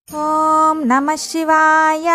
ఓం నమ శివాయ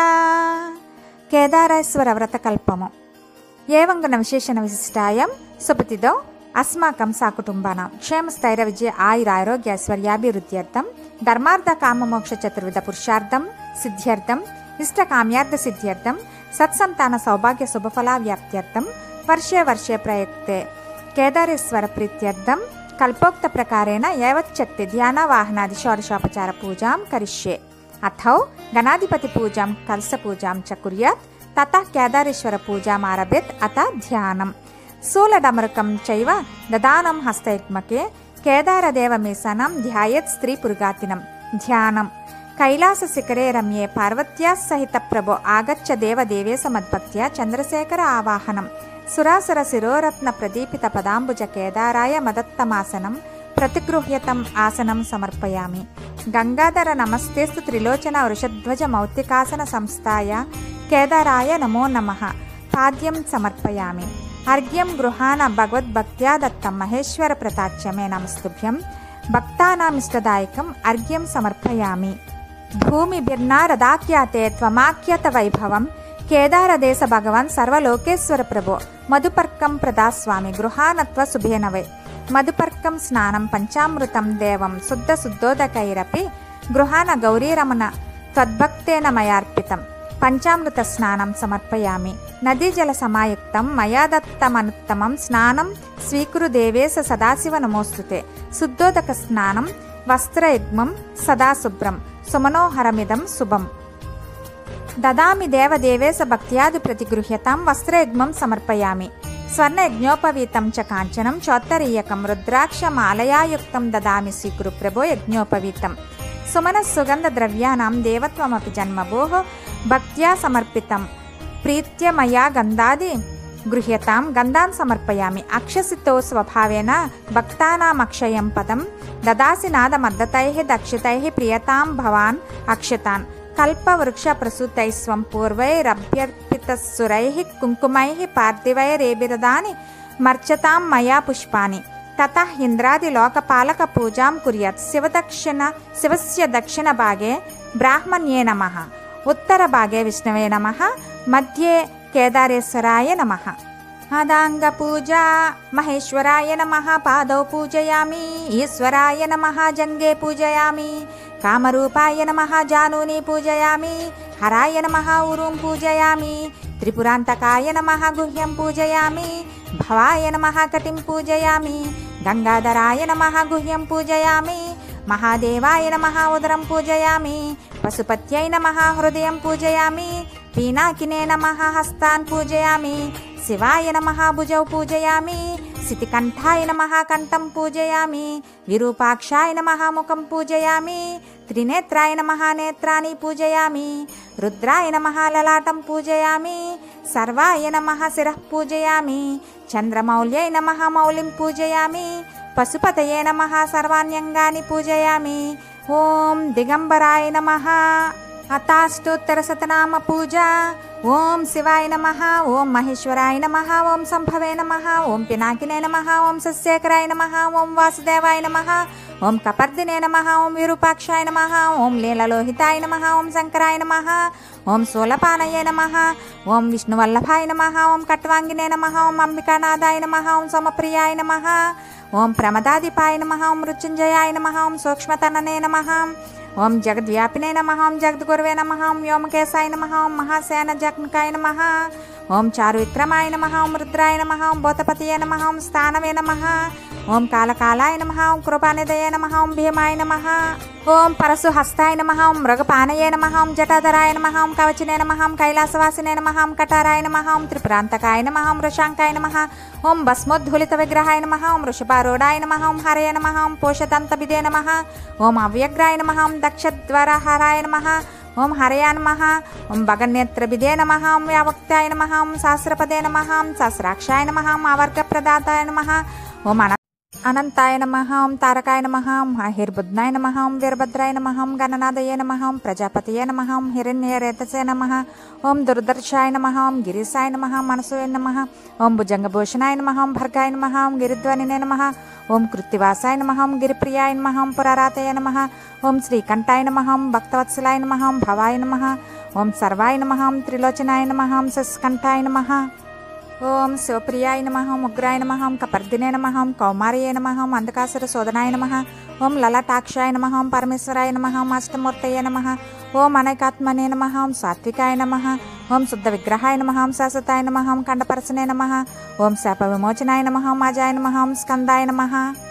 కేదారేశ్వర వ్రతకల్పము ఏవంగున విశేషణ విశిష్టాయం సుపతిదో అస్మాకం సాకుటుంబానాం క్షేమస్థైర్య విజయ ఆయురారోగ్యైశ్వర్యాభివృద్ధ్యర్థం ధర్మార్థ కామమోక్ష చతుర్విధ పురుషార్థం సిద్ధ్యర్థం ఇష్టకామ్యార్థ సిద్ధ్యర్థం సత్సంతాన సౌభాగ్య శుభఫలా వ్యాప్త్యర్థం వర్షే వర్షే ప్రయుక్తే కేదారేశ్వర ప్రీత్యర్థం కల్పోక్త ప్రకారేణ యావచ్చక్తి ధ్యాన వాహనాది షోడశోపచార పూజాం కరిష్యే అథౌ గణాధిపతి పూజాం కలస పూజాం చ కుర్యాత్ తత కేదారేశ్వర పూజామారభేత్ అత ధ్యానం శూలడమరుకం చైవ దదానం హస్తయుగ్మకే కేదారదేవమీసనం ధ్యాయత్ స్త్రీ పురుగాతినం ధ్యానం కైలాస శిఖరే రమ్యే పార్వత్యా సహిత ప్రభో ఆగచ్చ దేవదేవేశ మద్భక్త్యా చంద్రశేఖర ఆవాహనం సురాసుర శిరోరత్న ప్రదీపిత పదాంబుజ కేదారాయ మదత్తమాసనం ప్రతిగృహ్యతం ఆసనం సమర్పయామి గంగాధర నమస్తేస్తు త్రిలోచన వృషధ్వజ మౌక్తికాసన సంస్థాయ కేదారాయ నమో నమః పాద్యం సమర్పయామి అర్ఘ్యం గృహాన భగవద్భక్త్యా దత్తం మహేశ్వర ప్రతాచ్యమే నమస్తుభ్యం భక్తానామిష్టదాయకం అర్ఘ్యం సమర్పయామి భూమిభిర్నారదాఖ్యాతే త్వమాఖ్యత వైభవం కేదారదేశ భగవాన్ సర్వలోకేశ్వర ప్రభో మధుపర్కం ప్రదాస్వామి గృహానత్వ శుభేనవై మధుపర్కం స్నానం పంచామృతం దేవం శుద్ధ శుద్ధోదకైరపి గృహాన గౌరీరమణ త్వద్భక్తేన మయార్పితం పంచామృత స్నానం సమర్పయామి నదీజల సమాయుక్తం మయా దత్తమనుత్తమం స్నానం స్వీకురు దేవేశ సదాశివ నమోస్తుతే శుద్ధోదక స్నానం వస్త్రయుగ్మం సదా శుభ్రం సుమనోహరమిదం శుభం దదామి దేవదేవేశ భక్త్యాది ప్రతిగృహ్యతాం వస్త్రయుగ్మం సమర్పయామి స్వర్ణయజ్ఞోపవీతం చ కాంచనం చోత్తరీయకం రుద్రాక్షమాలయాయుక్తం దదామి స్వీకురు ప్రభో యజ్ఞోపవీతం సుమన సుగంధ ద్రవ్యానాం దేవత్వమపి జన్మభోః భక్త్యా సమర్పితం ప్రీత్య మయా గంధాది గృహ్యతాం గంధాన్ సమర్పయామి అక్షసితో స్వభావేన భక్తానామక్షయం పదం దదాసి నాదమద్దతై దక్షితై ప్రియతాం భవాన్ అక్షతాన్ కల్పవృక్షప్రసూతై స్వం పూర్వైరభ్యర్పితసురై కుంకుమై పార్థివైరేభిరదాని మర్చతాం మయా పుష్పాని తత ఇంద్రాది లోకపాలక పూజాం కుర్యాత్ శివదక్షిణ శివస్య దక్షిణ భాగే బ్రాహ్మణ్యే నమ ఉత్తర భాగే విష్ణవే నమ మధ్యే కేదారేశ్వరాయ నమ పాదాంగ పూజ మహేశ్వరాయ నమ పాదౌ పూజయామి ఈశ్వరాయ నమ జంగే పూజయామి కామరూపాయ నమ జానూని పూజయామి హరాయ నమ ఊరుం పూజయామి త్రిపురాంతకాయ నమ గుహ్యం పూజయామి భవాయ నమ కటిం పూజయామి గంగాధరాయ నమ గుహ్యం పూజయామి మహాదేవాయ నమ ఉదరం పూజయామి పశుపత్యై నమ హృదయం పూజయామి పీనాకినే నమ హస్తాన్ పూజయామి శివాయ నమ భుజౌ పూజయామి శితికంఠాయ నమ కంఠం పూజయామి విరూపాక్షాయ నమ ముఖం పూజయామి త్రినేత్రాయ నమ నేత్రాన్ని పూజయామి రుద్రాయ నమ లలాటం పూజయామి సర్వాయ నమ శిరః పూజయామి చంద్రమౌల్యై నమ మౌలిం పూజయామి పశుపతయే నమ సర్వాణ్యంగాని పూజయామి ఓం దిగంబరాయ నమ అతాష్టోత్తర శతనామ పూజ ఓం శివాయ నమ ఓం మహేశ్వరాయ నమ ఓం సంభవే నమ ఓం పినాకినే నమ ఓం సస్యేకరాయ నమ ఓం వాసుదేవాయ నమ ఓం కపర్దినే నమ ఓం విరూపాక్షాయ నమ ఓం లీలలోహితాయ నమ ఓం శంకరాయ నమ ఓం శూలపానయే నమ ఓం విష్ణువల్లభాయ నమ ఓం కట్వాంగినే నమ ఓం అంబికానాథాయ నమ ఓం సోమప్రియాయ నమ ఓం ప్రమదాదిపాయ నమ ఓం మృత్యుంజయాయ నమ ఓం సూక్ష్మతననే నమ ఓం జగద్వ్యాపినే నమ ఓం జగద్గురువే నమ ఓం వ్యోమకేశాయ నమ ఓం మహాసేన జగ్నకాయ నమ ఓం చారువిక్రమాయ నమ ఓం రుద్రాయ నమ ఓం భూతపతియే నమ ఓం స్థానవే నమ ఓం కాలకాలాయ నమ ఓం కృపానిదయే నమ ఓం భీమాయ నమ ఓం పరశుహస్తాయ నమ ఓం మృగపానయే నమ ఓం జటాధరాయ నమ ఓం కవచినే నమ ఓం కైలాసవాసినే నమ ఓం కటారాయ నమ ఓం త్రిపురాంతకాయ నమ ఓం వృషాంకాయ నమ ఓం భస్మోద్ధులిత విగ్రహాయ నమ ఓం వృషభారూఢాయ నమ ఓం హరయ నమ ఓం పోషతంతభిదే నమ ఓం అవ్యగ్రాయ నమ ఓం దక్షద్వరహరాయ నమ ఓం హరయా నమ ఓం భగన్నేత్రభిదే నమ ఓం వ్యావక్తాయ నమ ఓం సహస్రపదే నమ ఓం సహస్రాక్షాయ నమ ఓం అవర్గప్రదాతాయ నమ ఓం అన అనంతాయ నమ ఓం తారకాయ నమ ఓం హిర్బుద్నాయ నమ ఓం వీరభద్రాయ నమ ఓం గణనాథయ నమ ఓం ప్రజాపతయ నమ ఓం హిరణ్యరేతసే నమ ఓం దుర్దర్శాయ నమ ఓం గిరిసాయ నమ మనసూయ నమ ఓం భుజంగభూషణాయ నమ ఓం భర్గాయ నమ ఓం గిరిధ్వనినే నమ ఓం కృత్తివాసాయ నమ గిరిప్రియాయ నమ పురారాతయ నమ ఓం శ్రీకంఠాయ నమ భక్తవత్సలాయ నమ భవాయ నమ ఓం సర్వాయ నమ త్రిలోచనాయ నమ సస్కంఠాయ నమ ఓం శివప్రియాయ నమ ఉగ్రాయ నమ కపర్దినే నమ కౌమార్యే నమ అంధకాసుర శోధనాయ నమ ఓం లలాటాక్షాయ నమ పరమేశ్వరాయ నమ అష్టమూర్తయ నమ ఓం అనైకాత్మనే నమ సాత్వికాయ నమ ఓం శుద్ధ విగ్రహాయ నమ శాశ్వతాయ నమ ఖండపరసనే నమ ఓం శాప విమోచనాయ నమ మాజాయ నమ స్కందాయ నమ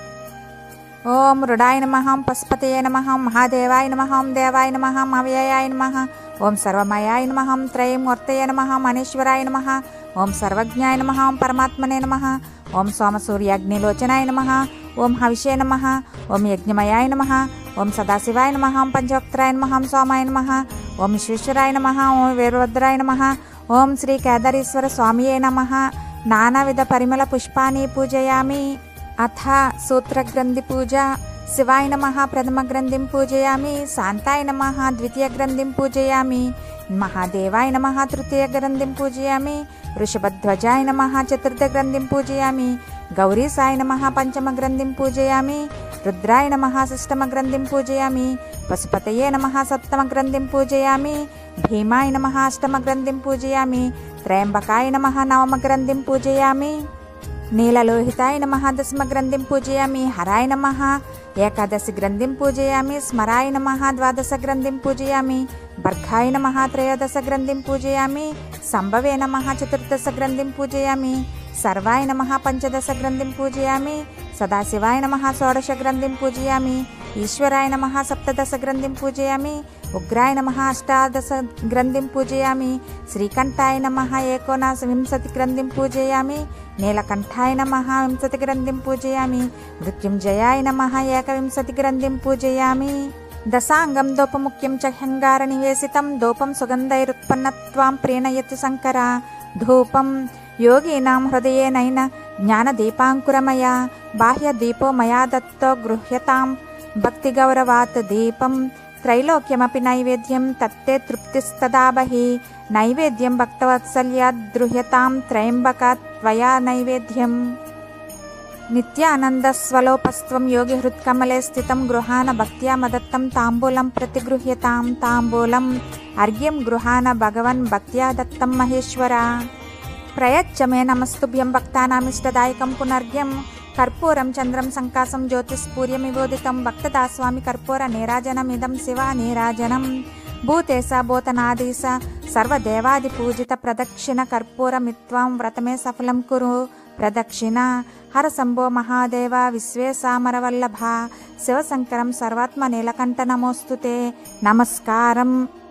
ఓం మృడాయ నమ పశుపతయ నమ మహాదేవాయ నమ దేవాయ నమ అవ్యయాయ నమ ఓం సర్వమయాయ నమ త్రయమూర్తయ నమ మనీశ్వరాయ నమ ఓం సర్వజ్ఞాయ నమ పరమాత్మనే నమ ఓం సోమసూర్యాగ్నిలోచనాయ నమ ఓం హవిషే నమ ఓం యజ్ఞమయాయ నమ ఓం సదాశివాయ నమ పంచవక్త్రాయ నమ సోమాయ నమ ఓం విశ్వేశ్వరాయ నమ ఓం వీరభద్రాయ నమ ఓం శ్రీ కేదారీశ్వర స్వామియే నమ నానావిధ పరిమళ పుష్పాన్ని పూజయామి అథ సూత్రగ్రంథి పూజ శివాయ నమ ప్రథమ గ్రంథిం పూజయామి శాంతాయ నమ ద్వితీయ గ్రంథిం పూజయామి మహాదేవాయ నమ తృతీయ గ్రంథిం పూజయామి వృషభధ్వజాయ నమ చతుర్థ గ్రంథిం పూజయామి గౌరీసాయ నమ పంచమ గ్రంథిం పూజయామి రుద్రాయ నమ షష్టమ గ్రంథిం పూజయామి పశుపతయే నమ సప్తమ గ్రంథిం పూజయామి భీమాయ నమ అష్టమ గ్రంథిం పూజయామి త్రయంబకాయ నమ నవమ గ్రంథిం పూజయామి నీలలోహితాయ నమ దశమ గ్రంథిం పూజయామి హరాయ నమ ఏకాదశి గ్రంథిం పూజయామి స్మరాయ నమ ద్వాదశ గ్రంథిం పూజయామి బర్ఘాయ నమ త్రయోదశ గ్రంథిం పూజయామి సంభవే నమ చతుర్దశ గ్రంథిం పూజయామి సర్వాయ నమ పంచదశ గ్రంథిం పూజయామి సదాశివాయ నమ షోడశ గ్రంథిం పూజయామి ఈశ్వరాయ నమ సప్తదశ గ్రంథిం పూజయామి ఉగ్రాయ నమ అష్టాదశ గ్రంథిం పూజయామి శ్రీకంఠాయ నమ ఏకోనాశ వింశతి గ్రంథిం పూజయామి నీలకంఠాయ నమ వింశతి గ్రంథిం పూజయామి మృత్యుంజయాయ నమ ఏకవింశతి గ్రంథిం పూజయామి దశాంగం దోపముఖ్యం చ హ్యంగార నివేశితం దోపం సుగంధైరుత్పన్నత్వాం ప్రీణయతి శంకర ధూపం యోగీనాం హృదయేనైన జ్ఞానదీపాంకురమయ బాహ్యదీపో మయా దత్తో గృహ్యతాం భక్తిగౌరవాత్ దీపం త్రైలోక్యమపి నైవేద్యం తత్తే తృప్తిస్తదా బహి నైవేద్యం భక్తవత్సల్యాద్ గృహ్యతాం త్రయంబక త్వయా నైవేద్యం నిత్యానందస్వలోపస్త్వం యోగి హృత్కమలే స్థితం గృహాన భక్త్యా మదత్తం తాంబూలం ప్రతిగృహ్యతాం తాంబూలం అర్ఘ్యం గృహాన భగవన్ భక్త్యా దత్తం మహేశ్వర ప్రయచ్చ మే నమస్తుభ్యం భక్తానామిష్టదాయకం పునర్ఘ్యం కర్పూరం చంద్రం సంకాసం జ్యోతిస్ఫూర్యమివోదితం భక్తదాస్వామి కర్పూర నీరాజనమిదం శివ నీరాజనం భూతేశ భూతనాదీశ సర్వదేవాది పూజిత ప్రదక్షిణ కర్పూరమిత్వాం వ్రతమే సఫలం కురు ప్రదక్షిణ హర శంభో మహాదేవ విశ్వేశామరవల్లభ శివశంకరం సర్వాత్మ నీలకంఠ నమోస్తుతే నమస్కారం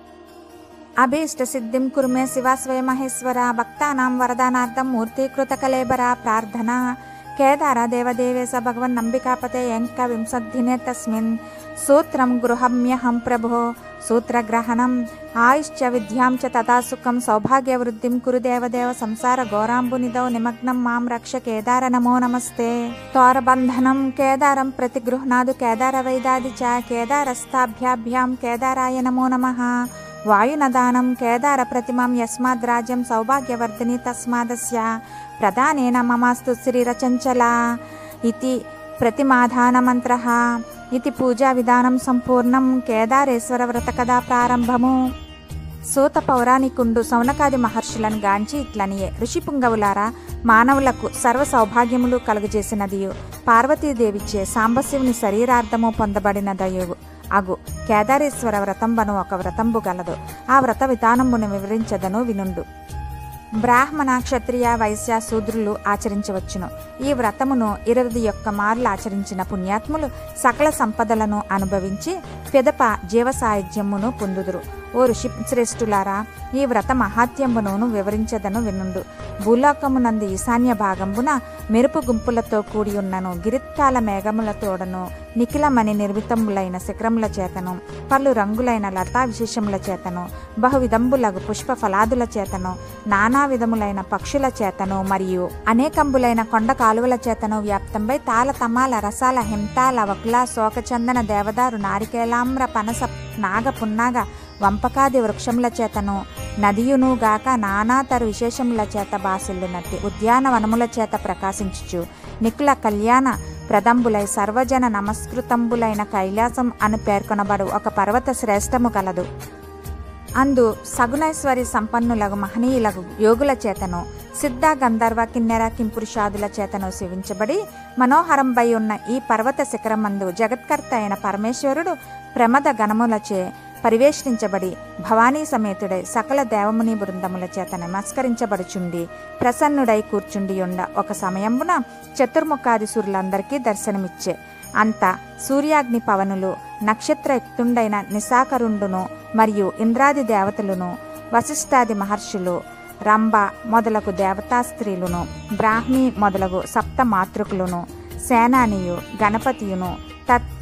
అభీష్ట సిద్ధిం కురుమే శివ స్వయమహేశ్వర భక్తానాం వరదానార్థం మూర్తీకృత కలేబర ప్రార్థన కేదార దేవదేవేశ భగవన్ నంబికాపతే ఎంక వింశద్దినే తస్మిన్ సూత్రం గృహమ్యహం ప్రభో సూత్రగ్రహణం ఆయుశ్చ విద్యాం చ తథా సుఖం సౌభాగ్యవృద్ధిం కురు దేవదేవ సంసార ఘోరాంబునిదౌ నిమగ్నం మాం రక్ష కేదార నమో నమస్తే తోరబంధనం కేదారం ప్రతిగృహ్ణాదు కేదార వైదాది చ కేదారస్థాభ్యాభ్యాం కేదారాయ నమో నమః వాయునదానం కేదార ప్రతిమం యస్మాద్రాజ్యం సౌభాగ్యవర్ధిని తస్మాదస్య ప్రధానేన మమాస్తు శ్రీరచంచల ఇది ప్రతిమాధానమంత్ర ఇది పూజా విధానం సంపూర్ణం కేదారేశ్వర వ్రత కథా ప్రారంభము సూత పౌరాణికుండు సౌనకాది మహర్షులను గాంచి ఇట్లనియే ఋషిపుంగవులారా మానవులకు సర్వ సౌభాగ్యములు కలుగజేసినదియు పార్వతీదేవిచే సాంబశివుని శరీరార్థము పొందబడినదయు అగు కేదారేశ్వర వ్రతంబను ఒక వ్రతంబు గలదు ఆ వ్రత విధానమును వివరించదను వినుండు బ్రాహ్మణ క్షత్రియ వైశ్య శూద్రులు ఆచరించవచ్చును ఈ వ్రతమును ఇరవై ఒక్క మార్లు ఆచరించిన పుణ్యాత్ములు సకల సంపదలను అనుభవించి పిదప జీవసాయుధ్యమును పొందుదురు ఓ ఋషి శ్రేష్ఠులారా ఈ వ్రత మహాత్యమును వివరించదను వినుండు భూలోకమునందు ఈశాన్య భాగంబున మెరుపు గుంపులతో కూడి ఉన్నను గిరిత్కాల మేఘములతోడను నిఖిలమని నిర్మితములైన శిఖరముల చేతను పలు రంగులైన లతా విశేషముల చేతను బహువిధంబులగు పుష్ప ఫలాదుల చేతను నానా విధములైన పక్షుల చేతను మరియు అనేకంబులైన కొండ కాలువల చేతను వ్యాప్తంపై తాళ తమాల రసాల హింతాల వకుల శోకచందన దేవదారు నారికేలామ్ర పనస నాగ పున్నాగ వంపకాది వృక్షముల చేతను నదియును గాక నానాతరు విశేషముల చేత బాసిల్లునట్టి ఉద్యానవనముల చేత ప్రకాశించుచు నికుల కళ్యాణ ప్రదంబులై సర్వజన నమస్కృతంబులైన కైలాసం అని పేర్కొనబడు ఒక పర్వత శ్రేష్టము కలదు అందు సగుణైశ్వరి సంపన్నులకు మహనీయులకు యోగుల చేతను సిద్ధ గంధర్వ కిన్నెర కింపురుషాదుల చేతను సేవించబడి మనోహరంపై ఉన్న ఈ పర్వత శిఖరమందు జగత్కర్త అయిన పరమేశ్వరుడు ప్రమద గణములచే పరివేష్టించబడి భవానీ సమేతుడై సకల దేవముని బృందముల చేత నమస్కరించబడుచుండి ప్రసన్నుడై కూర్చుండి ఉండ ఒక సమయమున చతుర్ముఖాది సూర్యులందరికీ దర్శనమిచ్చే అంత సూర్యాగ్ని పవనులు నక్షత్రయుక్తుండైన నిశాకరుండును మరియు ఇంద్రాది దేవతలను వశిష్ఠాది మహర్షులు రంభ మొదలగు దేవతా స్త్రీలను బ్రాహ్మి మొదలగు సప్త మాతృకులను సేనానియు గణపతియును తత్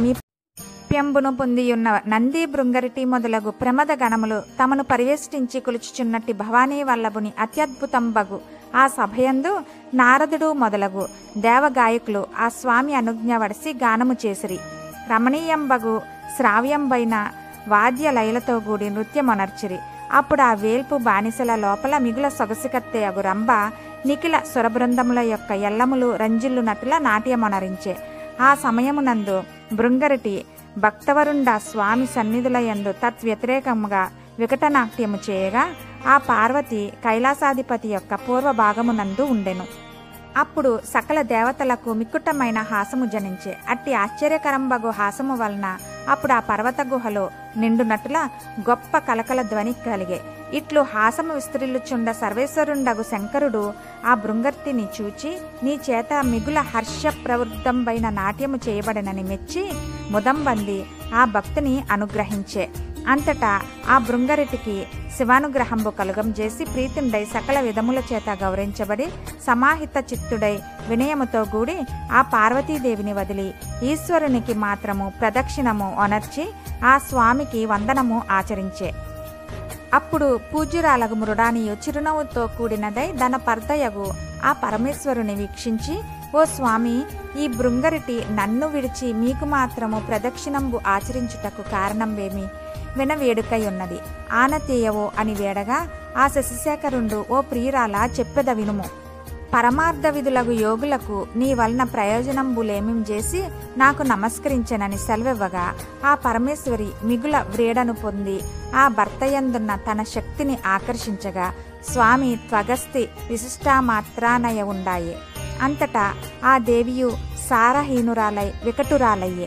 సామీప్యంబును పొందియున్న నంది బృంగరిటి మొదలగు ప్రమద గణములు తమను పరివేష్టించి కొలుచుచున్నట్టి భవానీ వల్లభుని అత్యద్భుతంబగు ఆ సభయందు నారదుడు మొదలగు దేవగాయకులు ఆ స్వామి అనుజ్ఞ వడిసి గానము చేసిరి రమణీయంబగు శ్రావ్యంబైన వాద్య లయలతో కూడి నృత్యమొనర్చిరి అప్పుడు ఆ వేల్పు బానిసల లోపల మిగుల సొగసికత్తే అగు రంభ నిఖిల స్వరబృందముల యొక్క ఎల్లములు రంజిల్లునట్టుల నాట్యమొనరించే ఆ సమయమునందు బృంగరటి భక్తవరుండ స్వామి సన్నిధులయందు తద్వ్యతిరేకముగా వికటనాట్యము చేయగా ఆ పార్వతి కైలాసాధిపతి యొక్క పూర్వ భాగమునందు ఉండెను అప్పుడు సకల దేవతలకు మిక్కుటమైన హాసము జనించే అట్టి ఆశ్చర్యకరంబగు హాసము వలన అప్పుడు ఆ పర్వత గుహలో నిండునట్ల గొప్ప కలకల ధ్వని కలిగే ఇట్లు హాసము విస్తరిల్లుచుండ సర్వేశ్వరుండగు శంకరుడు ఆ బృంగర్తిని చూచి నీ చేత మిగుల హర్ష ప్రవృద్ధంబైన నాట్యము చేయబడినని మెచ్చి ముదంబంది ఆ భక్తుని అనుగ్రహించే అంతటా ఆ బృంగరిటికి శివానుగ్రహంబు కలుగం చేసి ప్రీతుండై సకల విధముల చేత గౌరవించబడి సమాహిత చిత్తుడై వినయముతో కూడి ఆ పార్వతీదేవిని వదిలి ఈశ్వరునికి మాత్రము ప్రదక్షిణము ఒనర్చి ఆ స్వామికి వందనము ఆచరించే అప్పుడు పూజ్యురాలగు మృడానియు చిరునవ్వుతో కూడినదై దన పర్దయగు ఆ పరమేశ్వరుని వీక్షించి ఓ స్వామి ఈ బృంగరిటి నన్ను విడిచి మీకు మాత్రము ప్రదక్షిణంబు ఆచరించుటకు కారణంవేమి వినవేడుకై ఉన్నది ఆనతీయవో అని వేడగా ఆ శశిశేఖరుండు ఓ ప్రియురాల చెప్పెద వినుము పరమార్థ విధులకు యోగులకు నీ వలన ప్రయోజనంబులేమిం చేసి నాకు నమస్కరించనని సెలవివ్వగా ఆ పరమేశ్వరి మిగుల వ్రేడను పొంది ఆ భర్తయందున్న తన శక్తిని ఆకర్షించగా స్వామి త్వగస్తి విశిష్టామాత్రానయ ఉండాయే అంతటా ఆ దేవియు సారహీనురాలై వికటురాలయ్యే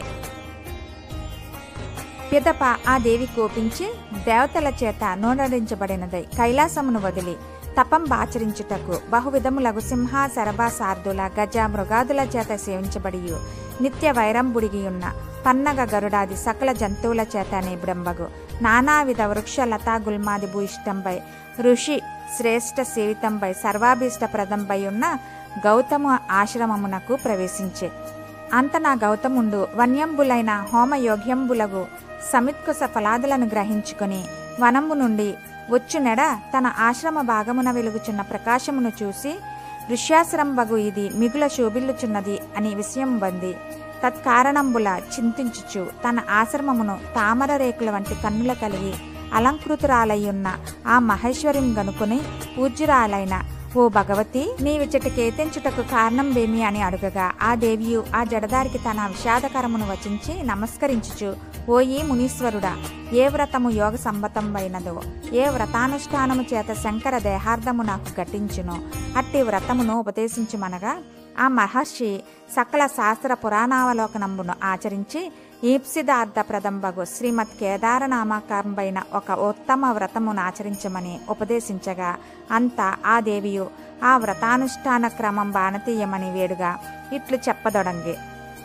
పిదప ఆ దేవి కోపించి దేవతల చేత నోడరించబడినదై కైలాసమును వదిలి తపం బాచరించుటకు బహువిధములగు సింహ శరభ సార్దుల గజ మృగాదుల చేత సేవించబడియు నిత్య వైరంబుడిగియున్న పన్నగ గరుడాది సకల జంతువుల చేత నిబిడంబగు నానావిధ వృక్ష లతా గుల్మాది భూయిష్టంపై ఋషి శ్రేష్ఠ సేవితంపై సర్వాభీష్ట ప్రదంపై ఉన్న గౌతమ ఆశ్రమమునకు ప్రవేశించే అంత నా గౌతముండు వన్యంబులైన హోమయోగ్యంబులగు సమిత్కుశ ఫలాదులను గ్రహించుకుని వనము నుండి వచ్చునెడ తన ఆశ్రమ భాగమున వెలుగుచున్న ప్రకాశమును చూసి ఋష్యాశ్రంబగు ఇది మిగుల శోభిల్లుచున్నది అని విషయం బంది తత్కారణంబుల చింతించుచు తన ఆశ్రమమును తామర రేకుల వంటి కన్నుల కలిగి అలంకృతురాలయ్యున్న ఆ మహేశ్వరిని గనుకొని పూజ్యురాలైన ఓ భగవతి నీవిచ్చటి కేతించుటకు కారణం వేమి అని అడుగగా ఆ దేవియు ఆ జడదారికి తన విషాదకరమును వచించి నమస్కరించుచు ఓ ఈ మునీశ్వరుడా ఏ వ్రతము యోగ సంబతంబైనదో ఏ వ్రతానుష్ఠానము చేత శంకర దేహార్థము నాకు ఘటించునో అట్టి వ్రతమును ఉపదేశించుమనగా ఆ మహర్షి సకల శాస్త్ర పురాణావలోకనంబును ఆచరించి ఈప్సిదార్థ ప్రదంబగు శ్రీమద్ కేదారనామకంబైన ఒక ఉత్తమ వ్రతమును ఆచరించమని ఉపదేశించగా అంతా ఆ దేవియు ఆ వ్రతానుష్ఠాన క్రమం బాణతీయమని వేడుగా ఇట్లు చెప్పదొడంగి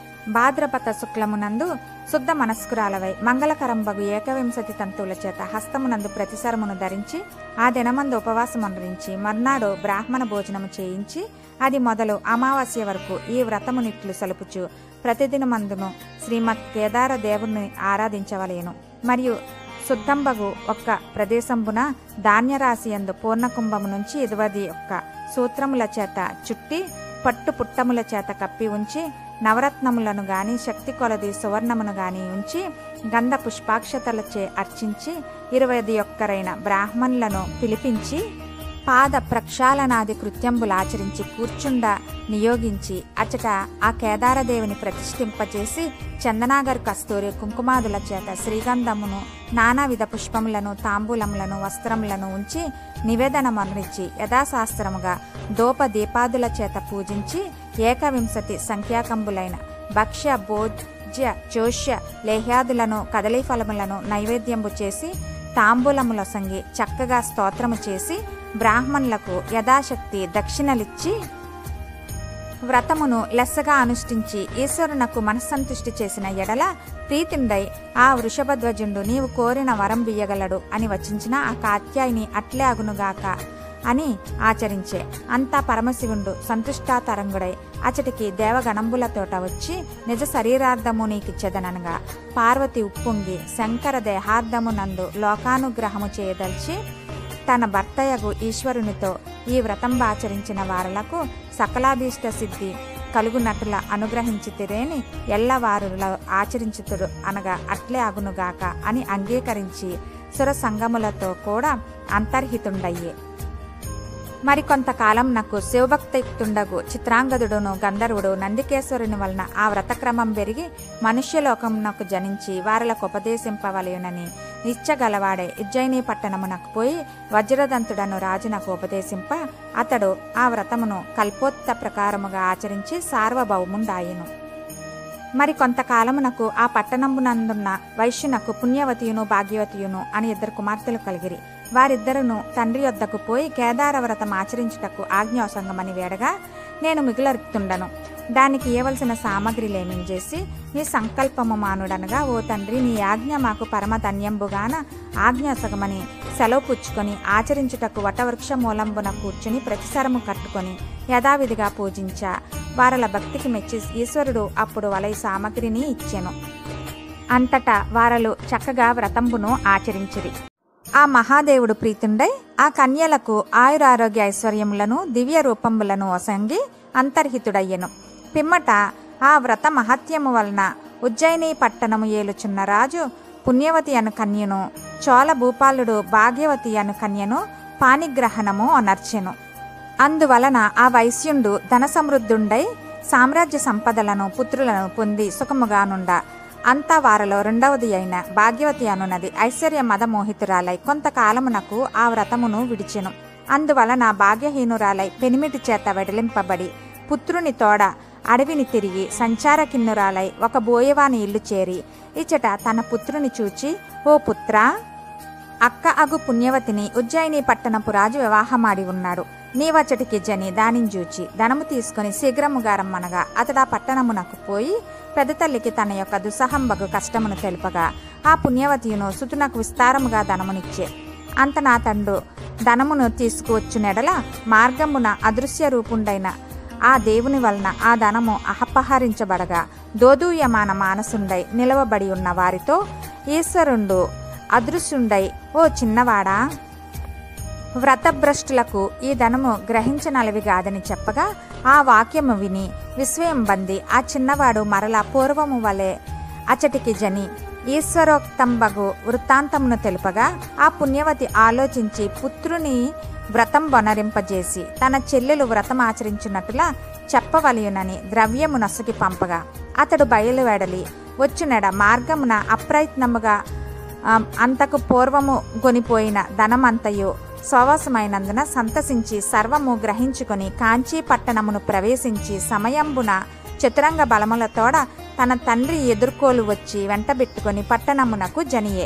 భాద్రపద శుక్లమునందు శుద్ధ మనస్కురాలవై మంగళకరంబగు ఏకవింశతి తంతువుల చేత హస్తమునందు ప్రతిసరమును ధరించి ఆ దినమందు ఉపవాసం అనురించి మర్నాడు బ్రాహ్మణ భోజనము చేయించి అది మొదలు అమావాస్య వరకు ఈ వ్రతమునిట్లు సలుపుచు ప్రతిదినమందును శ్రీమద్ కేదార దేవుణ్ణి ఆరాధించవలేను మరియు శుద్ధంబగు ఒక్క ప్రదేశంబున ధాన్యరాశి ఎందు పూర్ణకుంభము నుంచి ఇదివది యొక్క సూత్రముల చేత చుట్టి పట్టు పుట్టముల చేత కప్పి ఉంచి నవరత్నములను గాని శక్తి కొలది సువర్ణమును గాని ఉంచి గంధ పుష్పాక్షతలచే అర్చించి ఇరవై ఒక్కరైన బ్రాహ్మణులను పిలిపించి పాద ప్రక్షాళనాది కృత్యంబులాచరించి కూర్చుండ నియోగించి అచట ఆ కేదారదేవిని ప్రతిష్ఠింపచేసి చందనాగర్ కస్తూరి కుంకుమాదుల చేత శ్రీగంధమును నానావిధ పుష్పములను తాంబూలములను వస్త్రములను ఉంచి నివేదన మరణించి యథాశాస్త్రముగా దోప దీపాదుల చేత పూజించి ఏకవింశతి సంఖ్యాకంబులైన భక్ష్య భోజ్య జోష్య లేహ్యాదులను కదలీ ఫలములను నైవేద్యంబు చేసి తాంబూలముల సంగి చక్కగా స్తోత్రము చేసి బ్రాహ్మణులకు యథాశక్తి దక్షిణలిచ్చి వ్రతమును లెస్సగా అనుష్ఠించి ఈశ్వరునకు మనస్సంతుష్టి చేసిన ఎడల ప్రీతిండై ఆ వృషభధ్వజుండు నీవు కోరిన వరం బియ్యగలడు అని వచించిన ఆ కాత్యాయిని అట్లే అగునుగాక అని ఆచరించే అంతా పరమశివుండు సంతుష్టాతరంగుడై అచటికి దేవగణంబులతోట వచ్చి నిజ శరీరార్థము నీకిచ్చెదనగా పార్వతి ఉప్పొంగి శంకర దేహార్థమునందు లోకానుగ్రహము చేయదలిచి తన భర్తయగు ఈశ్వరునితో ఈ వ్రతం ఆచరించిన వారలకు సకలాభీష్ట సిద్ధి కలుగునట్టుల అనుగ్రహించి తిరేని ఎల్లవారుల ఆచరించుతురు అనగా అట్లే అగునుగాక అని అంగీకరించి సుర సంగములతో కూడా అంతర్హితుండయ్యే మరి కొంతకాలం నాకు శివభక్తియుక్తుండగు చిత్రాంగదుడును గంధర్వుడు నందికేశ్వరుని వలన ఆ వ్రతక్రమం పెరిగి మనుష్యలోకమునకు జనించి వారలకు ఉపదేశింపవలయునని నిశ్చగలవాడే ఉజ్జయిని పట్టణమునకు పోయి వజ్రదంతుడను రాజునకు ఉపదేశింప అతడు ఆ వ్రతమును కల్పోత్త ప్రకారముగా ఆచరించి సార్వభౌముండాయెను మరి కొంతకాలమునకు ఆ పట్టణంబునందున్న వైశ్యునకు పుణ్యవతియును భాగ్యవతియును అని ఇద్దరు కుమార్తెలు కలిగిరి వారిద్దరును తండ్రి వద్దకు పోయి కేదార వ్రతం ఆచరించుటకు ఆజ్ఞాసంగమని వేడగా నేను మిగులరుతుండను దానికి ఇవ్వవలసిన సామగ్రిలేమిం చేసి నీ సంకల్పము మానుడనగా ఓ తండ్రి నీ ఆజ్ఞ మాకు పరమధన్యంబుగాన ఆజ్ఞాసగమని సెలవు పుచ్చుకొని ఆచరించుటకు వటవృక్ష మూలంబున కూర్చుని ప్రతిసరము కట్టుకొని యథావిధిగా పూజించా వారల భక్తికి మెచ్చి ఈశ్వరుడు అప్పుడు వలై సామగ్రిని ఇచ్చెను అంతటా వారలు చక్కగా వ్రతంబును ఆచరించిరి ఆ మహాదేవుడు ప్రీతుండై ఆ కన్యలకు ఆయురారోగ్య ఐశ్వర్యములను దివ్య రూపములను ఒసంగి అంతర్హితుడయ్యెను పిమ్మట ఆ వ్రత మహత్యము వలన ఉజ్జయిని పట్టణము ఏలుచున్న రాజు పుణ్యవతి అను కన్యను చోళ భూపాలుడు భాగ్యవతి అను కన్యను పాణిగ్రహణము అనర్చెను అందువలన ఆ వైశ్యుండు ధన సమృద్ధుండై సామ్రాజ్య సంపదలను పుత్రులను పొంది సుఖముగానుండ అంతా వారిలో రెండవది అయిన భాగ్యవతి అనున్నది ఐశ్వర్య మదమోహితురాలై కొంతకాలమునకు ఆ వ్రతమును విడిచెను అందువలన భాగ్యహీనురాలై పెనిమిటి చేత వెడలింపబడి పుత్రుని తోడ అడవిని తిరిగి సంచార కిన్నురాలై ఒక బోయవాని ఇల్లు చేరి ఇచ్చట తన పుత్రుని చూచి ఓ పుత్రా అక్క అగు పుణ్యవతిని ఉజ్జయిని పట్టణపు రాజు వివాహమాడి ఉన్నాడు నీవచ్చటికి జని దానింజూచి ధనము తీసుకుని శీఘ్రముగా రమ్మనగా అతడా పట్టణమునకు పోయి పెద్ద తల్లికి తన యొక్క దుస్సహంబగు కష్టమును తెలుపగా ఆ పుణ్యవతియును సుతునకు విస్తారముగా ధనమునిచ్చే అంత నా తండు ధనమును తీసుకువచ్చునెడల మార్గమున అదృశ్య రూపుండైన ఆ దేవుని వలన ఆ ధనము అపహరించబడగా దోదూయమాన మానసుండై నిలవబడి ఉన్న వారితో ఈశ్వరుండు అదృశ్యుండై ఓ చిన్నవాడా వ్రతభ్రష్టులకు ఈ ధనము గ్రహించనలవి కాదని చెప్పగా ఆ వాక్యము విని విస్వయం బంది ఆ చిన్నవాడు మరలా పూర్వము వలె అచటికి జని ఈశ్వరోక్తంబగు వృత్తాంతమును తెలుపగా ఆ పుణ్యవతి ఆలోచించి పుత్రుని వ్రతం బొనరింపజేసి తన చెల్లెలు వ్రతం ఆచరించినట్టులా చెప్పవలయునని ద్రవ్యము నసుకి పంపగా అతడు బయలువెడలి వచ్చునెడ మార్గమున అప్రయత్నముగా ఆ, అంతకు పూర్వము కొనిపోయిన ధనమంతయు స్వవాసమైనందున సంతసించి సర్వము గ్రహించుకొని కాంచీ పట్టణమును ప్రవేశించి సమయంబున చతురంగ బలములతోడ తన తండ్రి ఎదుర్కోలు వచ్చి వెంటబెట్టుకొని పట్టణమునకు జనియే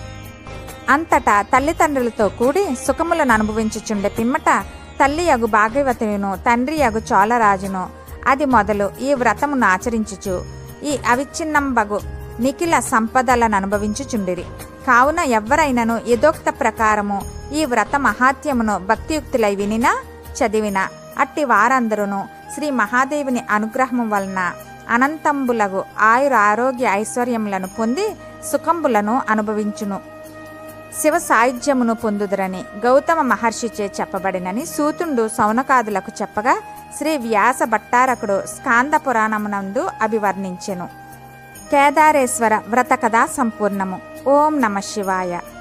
అంతటా తల్లిదండ్రులతో కూడి సుఖములను అనుభవించుచుండే పిమ్మట తల్లి యగు భాగవతులను తండ్రి యగు చోళరాజును అది మొదలు ఈ వ్రతమును ఆచరించుచు ఈ అవిచ్ఛిన్నంబగు నిఖిల సంపదలను అనుభవించుచుండిరి కావున ఎవ్వరైనను యథోక్త ప్రకారము ఈ వ్రత మహాత్యమును భక్తియుక్తులై వినినా చదివిన అట్టి వారందరూ శ్రీ మహాదేవుని అనుగ్రహము వలన అనంతంబులగు ఆయుర ఆరోగ్య ఐశ్వర్యములను పొంది సుఖంబులను అనుభవించును శివ సాయుధ్యమును పొందుదురని గౌతమ మహర్షిచే చెప్పబడినని సూతుండు సౌనకాదులకు చెప్పగా శ్రీ వ్యాస భట్టారకుడు స్కాంద పురాణమునందు అభివర్ణించెను కేదారేశ్వర వ్రత కథా సంపూర్ణము ఓం నమ శివాయ